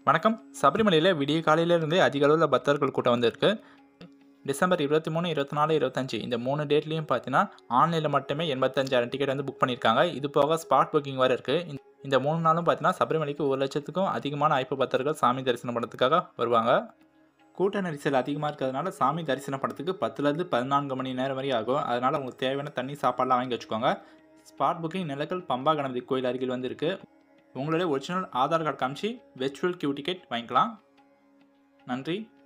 வணக்கம் சபரிமலையில் விடிய காலையிலேருந்தே அதிக அளவில் பக்தர்கள் கூட்டம் வந்திருக்கு டிசம்பர் இருபத்தி மூணு இருபத்தி நாலு இருபத்தஞ்சு இந்த மூணு டேட்லேயும் பார்த்தீங்கன்னா ஆன்லைனில் மட்டுமே எண்பத்தஞ்சாயிரம் டிக்கெட் வந்து புக் பண்ணியிருக்காங்க இது போக ஸ்பாட் புக்கிங் வேறு இருக்குது இந்த மூணு நாளும் பார்த்தீங்கன்னா சபரிமலைக்கு ஒரு லட்சத்துக்கும் அதிகமான ஐப்பு பக்தர்கள் சாமி தரிசனம் பண்ணுறதுக்காக வருவாங்க கூட்ட நெரிசல் அதிகமாக இருக்கிறதுனால சாமி தரிசனம் பண்ணுறதுக்கு பத்துலேருந்து பதினான்கு மணி நேரம் வரை ஆகும் அதனால் உங்களுக்கு தேவையான தண்ணி சாப்பாடெலாம் வாங்கி வச்சுக்கோங்க ஸ்பாட் புக்கிங் நிலக்கல் பம்பா கணபதி கோயில் அருகில் வந்து இருக்குது உங்களுடைய ஒரிஜினல் ஆதார் கார்டு காமிச்சு வெர்ச்சுவல் கியூ டிக்கெட் வாங்கிக்கலாம் நன்றி